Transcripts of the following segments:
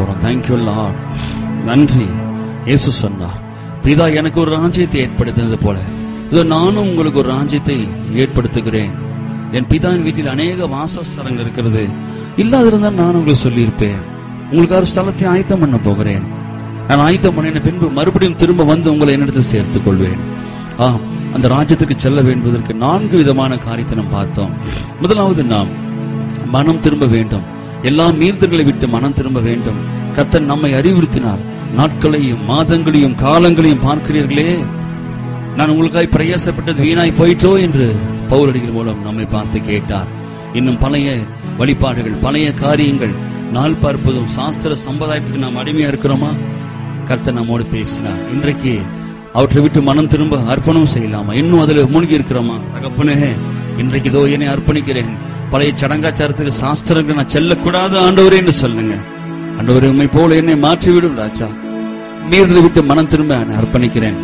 போறோம் thank you Lord நன்றி இயேசு சொன்னார் பிதா எனக்கு ஒரு ராஜ்யத்தை ஏற்படுத்தினது போல இதோ நானும் உங்களுக்கு ஒரு ராஜ்யத்தை ஏற்படுத்துகிறேன் என் பிதாவின் வீட்டில் அநேக வாசஸ்தலங்கள் இருக்கிறது இல்லாதிருந்தால் நான் உங்களுக்கு சொல்லியிருப்பேன் உங்களுக்கு ஒரு ஸ்தலத்தை ஆயத்தம் பண்ண போகிறேன் நான் ஆயத்தம் பண்ணின பின்பு மறுபடியும் திரும்ப வந்து உங்களை என்னிடத்தில் சேர்த்துக் கொள்வேன் ஆ அந்த ராஜ்யத்துக்கு செல்ல வேண்டுவதற்கு நான்கு விதமான காரியத்தை நாம் பார்த்தோம் முதலாவது நாம் மனம் திரும்ப வேண்டும் எல்லா மீறுதல்களை விட்டு மனம் திரும்ப வேண்டும் கர்த்தர் நம்மை அறிவுறுத்தினார் நாட்களையும் மாதங்களையும் காலங்களையும் பார்க்கிறீர்களே நான் உங்களுக்காய் பிரயாசப்பட்டது வீணாய் போயிட்டோ என்று பௌரடிகள் மூலம் நம்மை பார்த்து கேட்டார் இன்னும் பழைய வழிபாடுகள் பழைய காரியங்கள் நாள் பார்ப்பதும் சாஸ்திர சம்பிரதாயத்துக்கு நாம் அடிமையா இருக்கிறோமா கர்த்தர் நம்மோடு பேசினார் இன்றைக்கு அவற்றை விட்டு மனம் திரும்ப அர்ப்பணம் செய்யலாமா இன்னும் அதுல மூழ்கி இருக்கிறோமா தகப்பனே இன்றைக்கு இதோ என்னை அர்ப்பணிக்கிறேன் பழைய சடங்காச்சாரத்துக்கு சாஸ்திரங்கள் நான் செல்லக்கூடாது ஆண்டவரே என்று சொல்லுங்க ஆண்டவரே உண்மை போல என்னை மாற்றிவிடும் ராஜா மீறதை விட்டு மனம் திரும்ப நான் அர்ப்பணிக்கிறேன்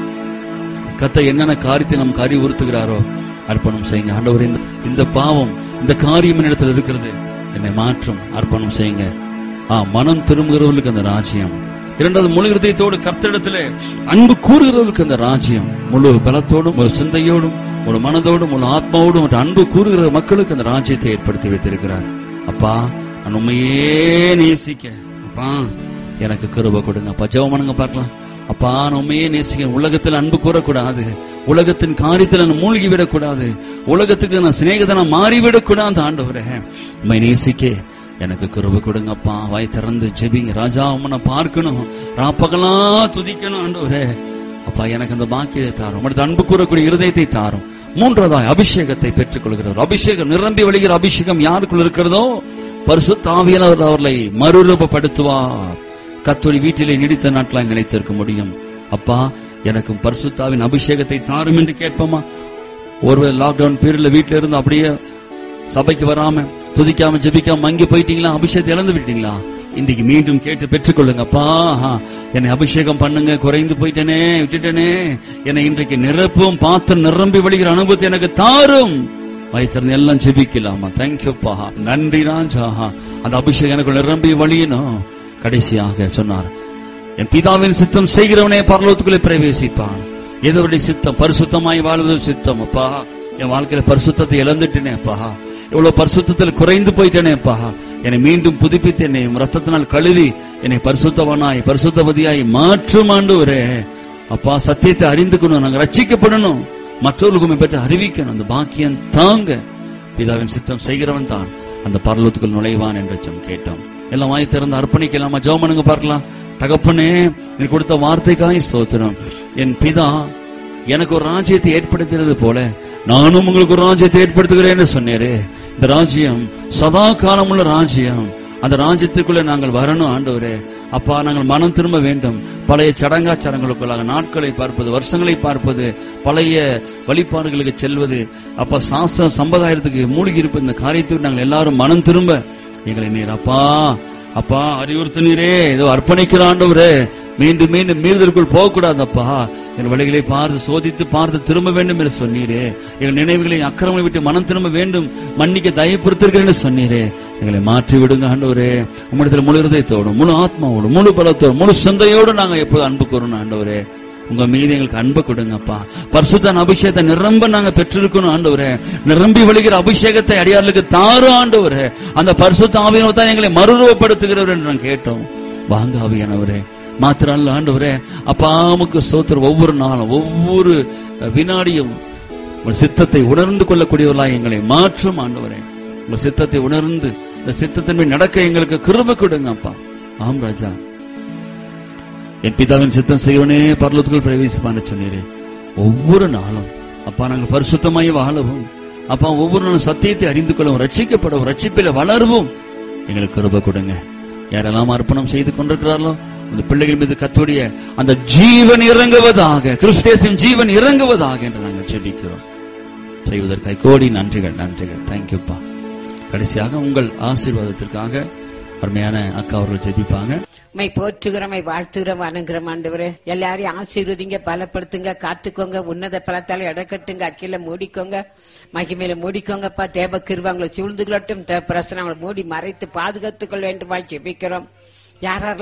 கத்த என்னென்ன காரியத்தை நமக்கு அறிவுறுத்துகிறாரோ அர்ப்பணம் செய்யுங்க ஆண்டவரே இந்த- இந்த பாவம் இந்த காரியம் என்னிடத்தில் இருக்கிறது என்னை மாற்றும் அர்ப்பணம் செய்யுங்க ஆ மனம் திரும்புகிறவர்களுக்கு அந்த ராஜ்யம் இரண்டாவது முழு இருதயத்தோடு கர்த்தரிடத்திலே அன்பு கூறுகிறவர்களுக்கு அந்த ராஜ்யம் முழு பலத்தோடும் முழு சிந்தையோடும் முழு மனதோடும் முழு ஆத்மாவோடும் மற்றும் அன்பு கூறுகிற மக்களுக்கு அந்த ராஜ்யத்தை ஏற்படுத்தி வைத்திருக்கிறார் அப்பா நான் உண்மையே நேசிக்க அப்பா எனக்கு கிருப கொடுங்க அப்பா ஜெபம் பண்ணுங்க பார்க்கலாம் அப்பா நான் உண்மையே நேசிக்க உலகத்தில் அன்பு கூறக்கூடாது உலகத்தின் காரியத்தில் நான் மூழ்கி விடக்கூடாது உலகத்துக்கு நான் சிநேகிதனா மாறிவிடக்கூடாது ஆண்டவரே உண்மை நேசிக்க எனக்கு கிருப கொடுங்கப்பா வாய் திறந்து ஜெபிங்க ராஜா உன்னை பார்க்கணும் ராப்பகலா துதிக்கணும் ஆண்டவரே அப்பா எனக்கு அந்த பாக்கியத்தை தாரும் உங்களுடைய அன்பு கூறக்கூடிய இருதயத்தை தாரும் மூன்றாவதாய் அபிஷேகத்தை பெற்றுக் கொள்கிறார் அபிஷேகம் நிரம்பி வழிகிற அபிஷேகம் யாருக்குள் இருக்கிறதோ பரிசுத்தாவியர் அவர்களை மறுரூபப்படுத்துவார் கத்தோடி வீட்டிலே நீடித்த நாட்களாய் நிலைத்திருக்க முடியும் அப்பா எனக்கும் பரிசுத்தாவின் அபிஷேகத்தை தாரும் என்று கேட்போமா ஒருவர் லாக்டவுன் பீரியட்ல வீட்டுல இருந்து அப்படியே சபைக்கு வராம துதிக்காம ஜெபிக்காம மங்கி போயிட்டீங்களா அபிஷேகத்தை இழந்து விட்டீங்களா இன்னைக்கு மீண்டும் கேட்டு பெற்றுக்கொள்ளுங்கப்பா என்னை அபிஷேகம் பண்ணுங்க குறைந்து போயிட்டேனே விட்டுட்டேனே என்னை இன்றைக்கு நிரப்பும் பார்த்து நிரம்பி வழிகிற அனுபவத்தை எனக்கு தாரும் வயிற்று எல்லாம் ஜெபிக்கலாமா தேங்க்யூப்பா நன்றி ராஜா அந்த அபிஷேகம் எனக்கு நிரம்பி வழியணும் கடைசியாக சொன்னார் என் பிதாவின் சித்தம் செய்கிறவனே பரலோகத்துக்குள்ளே பிரவேசிப்பான் எதவருடைய சித்தம் பரிசுத்தமாய் வாழ்வது சித்தம் அப்பா என் வாழ்க்கையில பரிசுத்தத்தை இழந்துட்டேனே அப்பா இவ்வளவு பரிசுத்தத்தில் குறைந்து போயிட்டேனேப்பா என்னை மீண்டும் புதுப்பித்து என்னை உம் ரத்தத்தினால் கழுவி என்னை பரிசுத்தவனாய் பரிசுத்தவதியாய் மாற்றும் ஆண்டவரே அப்பா சத்தியத்தை அறிந்துக்கணும் நாங்க ரட்சிக்கப்படணும் மற்றவர்களுக்கும் பற்றி அறிவிக்கணும் அந்த பாக்கியம் தாங்க பிதாவின் சித்தம் செய்கிறவன் தான் அந்த பரலோகத்துக்குள் நுழைவான் என்று சொம் கேட்டோம் எல்லாம் வாய் திறந்து அர்ப்பணிக்கலாமா ஜெபம் பண்ணுங்க பார்க்கலாம் தகப்பனே நீ கொடுத்த வார்த்தைக்காய் ஸ்தோத்திரம் என் பிதா எனக்கு ஒரு ராஜ்யத்தை ஏற்படுத்தினது போல நானும் உங்களுக்கு ஒரு ராஜ்யத்தை ஏற்படுத்துகிறேன்னு சொன்னேரே இந்த ராஜ்யம் சதா காலமுள்ள ராஜ்யம் அந்த ராஜ்யத்துக்குள்ள நாங்கள் வரணும் ஆண்டவரே அப்பா நாங்கள் மனம் திரும்ப வேண்டும் பழைய சடங்காச்சாரங்களுக்குள்ளாக நாட்களை பார்ப்பது வருஷங்களை பார்ப்பது பழைய வழிபாடுகளுக்கு செல்வது அப்பா சாஸ்திர சம்பிரதாயத்துக்கு மூழ்கி இருப்பது இந்த காரியத்தை விட்டு நாங்கள் எல்லாரும் மனம் திரும்ப எங்களை நீர் அப்பா அப்பா அறிவுறுத்தினீரே ஏதோ அர்ப்பணிக்கிற ஆண்டவரே மீண்டும் மீண்டும் மீறுதலுக்குள் போகக்கூடாதப்பா என் வழிகளை பார்த்து சோதித்து பார்த்து திரும்ப வேண்டும் என்று சொன்னீரே எங்கள் நினைவுகளை அக்கிரமங்களை விட்டு மனம் திரும்ப வேண்டும் மன்னிக்க தயப்படுத்திருக்கிறேன்னு சொன்னீரே எங்களை மாற்றி விடுங்க ஆண்டவரே உம்மிடத்தில் முழு இருதயத்தோடும் முழு ஆத்மாவோடும் முழு பலத்தோடும் முழு சிந்தையோடு நாங்க எப்போது அன்பு கூறணும் ஆண்டவரே உங்க மீது எங்களுக்கு அன்பு கொடுங்கப்பா பரிசுத்தன் அபிஷேகத்தை நிரம்ப நாங்க பெற்றிருக்கணும் ஆண்டவரே நிரம்பி வழிகிற அபிஷேகத்தை அடியார்களுக்கு தாரு ஆண்டவரே அந்த பரிசுத்த ஆவியனவர் தான் எங்களை மறுரூபப்படுத்துகிறவர் என்று நான் கேட்டோம் வாங்க ஆவியானவரே மாத்திரம் அல்ல ஆண்டவரே அப்பாமுக்கு சோத்திரம் ஒவ்வொரு நாளும் ஒவ்வொரு வினாடியும் உங்கள் சித்தத்தை உணர்ந்து கொள்ளக்கூடியவர்களாய் எங்களை மாற்றும் ஆண்டவரே உங்கள் சித்தத்தை உணர்ந்து இந்த சித்தத்தின் நடக்க எங்களுக்கு கிருப கொடுங்க அப்பா ஆம் ராஜா என் பிதாவின் சித்தம் செய்வனே பரலத்துக்குள் பிரவேசிப்பான்னு சொன்னீரே ஒவ்வொரு நாளும் அப்பா நாங்கள் பரிசுத்தமாய் வாழவும் அப்பா ஒவ்வொரு நாளும் சத்தியத்தை அறிந்து கொள்ளவும் ரட்சிக்கப்படவும் ரட்சிப்பில வளரவும் எங்களுக்கு கிருப கொடுங்க யாரெல்லாம் அர்ப்பணம் செய்து கொண்டிருக்கிறார்களோ அந்த பிள்ளைகள் மீது கத்துடைய அந்த ஜீவன் இறங்குவதாக கிறிஸ்தேசின் ஜீவன் இறங்குவதாக என்று நாங்கள் ஜெபிக்கிறோம் செய்வதற்காக கோடி நன்றிகள் நன்றிகள் தேங்க்யூப்பா கடைசியாக உங்கள் ஆசீர்வாதத்திற்காக அருமையான அக்கா அவர்கள் ஜெபிப்பாங்க மை போற்றுகிறமை வாழ்த்துகிறோம் வணங்குறோம் ஆண்டவரே எல்லாரையும் ஆசீர்வதிங்க பலப்படுத்துங்க காத்துக்கோங்க உன்னத பலத்தால இடக்கட்டுங்க அக்கில மூடிக்கோங்க மகிமையில மூடிக்கோங்கப்பா தேவ கிருவாங்களை சூழ்ந்துகளட்டும் தேவ பிரசனை அவங்களை மூடி மறைத்து பாதுகாத்துக் கொள்ள வேண்டுமா ஜெபிக்கிறோம் யார்